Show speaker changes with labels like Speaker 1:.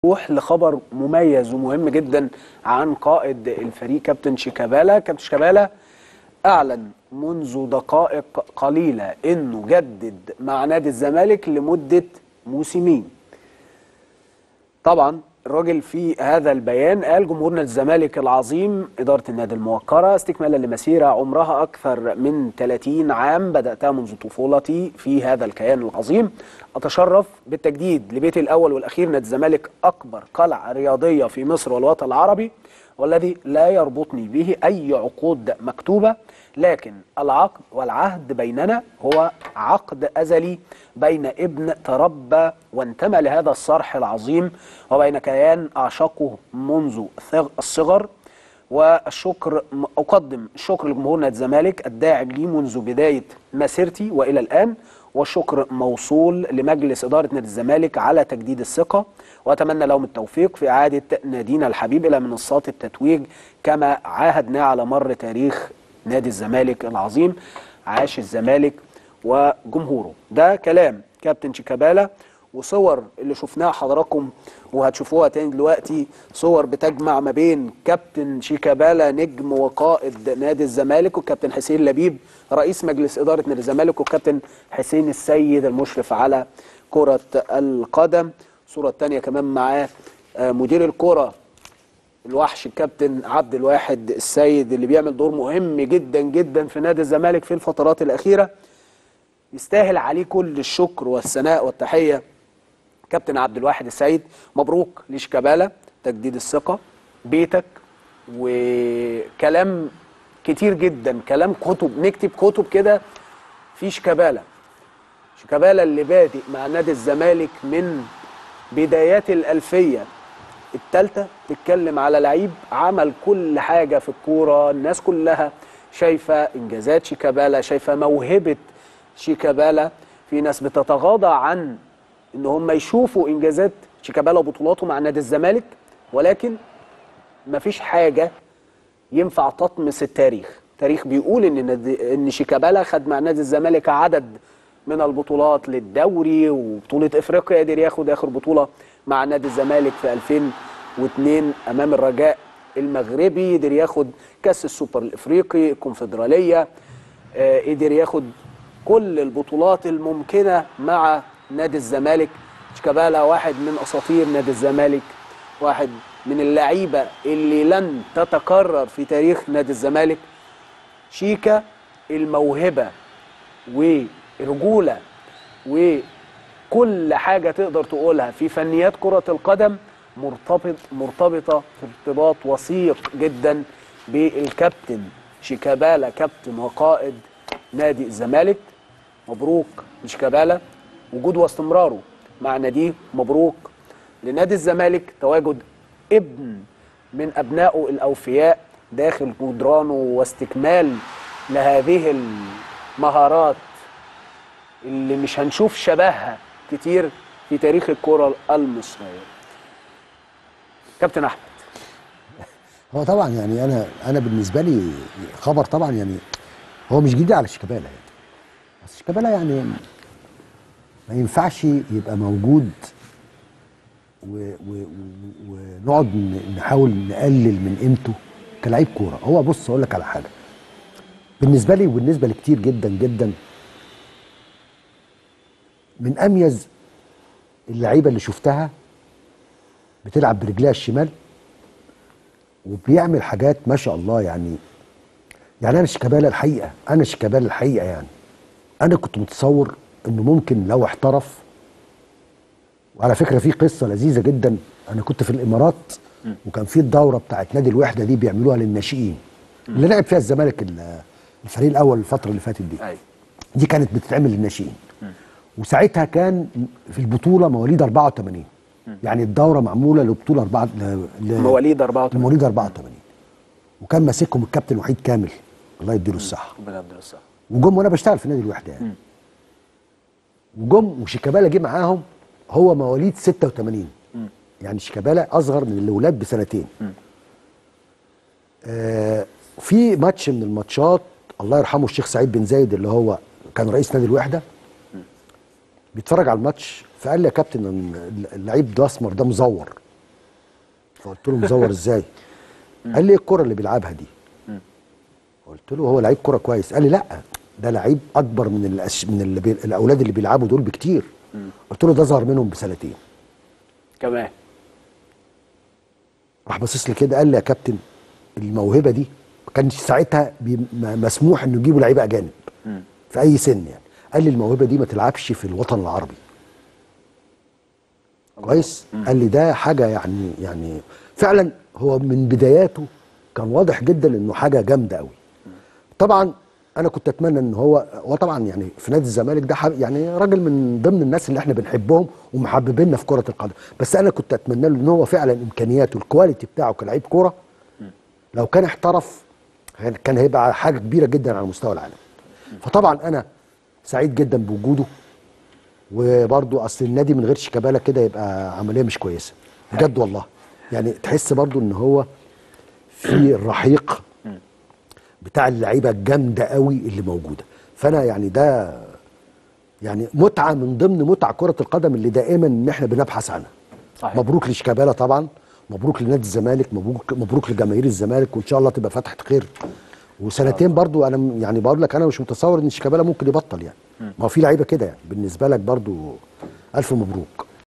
Speaker 1: نروح لخبر مميز ومهم جدا عن قائد الفريق كابتن شيكابالا كابتن شيكابالا اعلن منذ دقائق قليله انه جدد مع نادي الزمالك لمده موسمين طبعا الراجل في هذا البيان قال جمهورنا الزمالك العظيم إدارة النادي الموقرة استكمالا لمسيرة عمرها أكثر من 30 عام بدأتها منذ طفولتي في هذا الكيان العظيم أتشرف بالتجديد لبيتي الأول والأخير نادي الزمالك أكبر قلعة رياضية في مصر والوطن العربي والذي لا يربطني به أي عقود مكتوبة لكن العقد والعهد بيننا هو عقد أزلي بين ابن تربى وانتمى لهذا الصرح العظيم وبين كيان أعشقه منذ الصغر والشكر أقدم الشكر لجمهور نادي الزمالك الداعم لي منذ بداية مسيرتي وإلى الآن والشكر موصول لمجلس إدارة نادي الزمالك على تجديد الثقة وأتمنى لهم التوفيق في إعادة نادينا الحبيب إلى منصات التتويج كما عاهدناه على مر تاريخ نادي الزمالك العظيم عاش الزمالك وجمهوره ده كلام كابتن شيكابالا وصور اللي شفناها حضراتكم وهتشوفوها تاني دلوقتي صور بتجمع ما بين كابتن شيكابالا نجم وقائد نادي الزمالك والكابتن حسين لبيب رئيس مجلس إدارة نادي الزمالك والكابتن حسين السيد المشرف على كرة القدم صورة تانية كمان معاه مدير الكرة الوحش الكابتن عبد الواحد السيد اللي بيعمل دور مهم جدا جدا في نادي الزمالك في الفترات الأخيرة يستاهل عليه كل الشكر والثناء والتحية كابتن عبد الواحد السيد مبروك لشيكابالا تجديد الثقة بيتك وكلام كتير جدا كلام كتب نكتب كتب كده في شيكابالا شيكابالا اللي بادئ مع نادي الزمالك من بدايات الألفية التالتة تتكلم على لعيب عمل كل حاجة في الكورة الناس كلها شايفة إنجازات شيكابالا شايفة موهبة شيكابالا في ناس بتتغاضى عن ان هم يشوفوا انجازات شيكابالا وبطولاته مع نادي الزمالك ولكن مفيش حاجه ينفع تطمس التاريخ التاريخ بيقول ان نادي ان شيكابالا خد مع نادي الزمالك عدد من البطولات للدوري وبطوله افريقيا قدر ياخد اخر بطوله مع نادي الزمالك في 2002 امام الرجاء المغربي قدر ياخد كاس السوبر الافريقي الكونفدراليه قدر ياخد كل البطولات الممكنه مع نادي الزمالك شيكابالا واحد من اساطير نادي الزمالك واحد من اللعيبه اللي لن تتكرر في تاريخ نادي الزمالك شيكا الموهبه ورجوله وكل حاجه تقدر تقولها في فنيات كره القدم مرتبط مرتبطه ارتباط وثيق جدا بالكابتن شيكابالا كابتن وقائد نادي الزمالك مبروك لشيكابالا وجوده واستمراره مع ناديه مبروك لنادي الزمالك تواجد ابن من ابنائه الاوفياء داخل جدرانه واستكمال لهذه المهارات اللي مش هنشوف شبهها كتير في تاريخ الكرة المصرية كابتن احمد
Speaker 2: هو طبعا يعني انا انا بالنسبه لي خبر طبعا يعني هو مش جديد على شيكابالا يعني بس شيكابالا يعني ما ينفعش يبقى موجود ونقعد نحاول نقلل من قيمته كلاعب كوره هو بص اقول لك على حاجه بالنسبه لي وبالنسبه لكتير جدا جدا من اميز اللعيبه اللي شفتها بتلعب برجليها الشمال وبيعمل حاجات ما شاء الله يعني يعني انا شيكابالا الحقيقه انا شيكابالا الحقيقه يعني انا كنت متصور انه ممكن لو احترف وعلى فكره في قصه لذيذه جدا انا كنت في الامارات وكان في الدوره بتاعت نادي الوحده دي بيعملوها للناشئين اللي لعب فيها الزمالك الفريق الاول الفتره اللي فاتت دي
Speaker 1: أي.
Speaker 2: دي كانت بتتعمل للناشئين وساعتها كان في البطوله مواليد 84 يعني الدوره معموله لبطوله اربعه ل... ل...
Speaker 1: مواليد 84
Speaker 2: مواليد 84 وكان ماسكهم الكابتن وحيد كامل الله يديله الصحه
Speaker 1: ربنا يبارك الصحة
Speaker 2: وجم وانا بشتغل في نادي الوحده يعني وجم وشيكابالا جه معاهم هو مواليد 86 يعني شيكابالا اصغر من الاولاد بسنتين آه في ماتش من الماتشات الله يرحمه الشيخ سعيد بن زايد اللي هو كان رئيس نادي الوحده بيتفرج على الماتش فقال لي يا كابتن اللعيب ده اسمر ده مزور فقلت له مزور ازاي قال لي ايه الكره اللي بيلعبها دي قلت له هو لعيب كره كويس قال لي لا ده لعيب اكبر من الأش... من اللي بي... الاولاد اللي بيلعبوا دول بكتير قلت له ده ظهر منهم بسنتين
Speaker 1: كمان
Speaker 2: راح باصص لي كده قال لي يا كابتن الموهبه دي ما كانش ساعتها بي... م- مسموح انه يجيبوا لعيبه اجانب في اي سن يعني قال لي الموهبه دي ما تلعبش في الوطن العربي كويس قال لي ده حاجه يعني يعني فعلا هو من بداياته كان واضح جدا انه حاجه جامده قوي طبعا انا كنت اتمنى ان هو هو طبعا يعني في نادي الزمالك ده حب- يعني راجل من ضمن الناس اللي احنا بنحبهم ومحببيننا في كره القدم بس انا كنت اتمنى له ان هو فعلا امكانياته الكواليتي بتاعه كلاعب كوره لو كان احترف كان- كان هيبقى حاجه كبيره جدا على مستوى العالم فطبعا انا سعيد جدا بوجوده وبرضو اصل النادي من غير شيكابالا كده يبقى عمليه مش كويسه بجد والله يعني تحس برضو ان هو في الرحيق بتاع اللعيبه الجامده قوي اللي موجوده فانا يعني ده يعني متعه من ضمن متع كره القدم اللي دائما ان احنا بنبحث عنها
Speaker 1: صحيح.
Speaker 2: مبروك لشيكابالا طبعا مبروك لنادي الزمالك مبروك مبروك لجماهير الزمالك وان شاء الله تبقى فتحه خير وسنتين برضو انا م- يعني بقول لك انا مش متصور ان شيكابالا ممكن يبطل يعني ما هو في لعيبه كده يعني بالنسبه لك برضو الف مبروك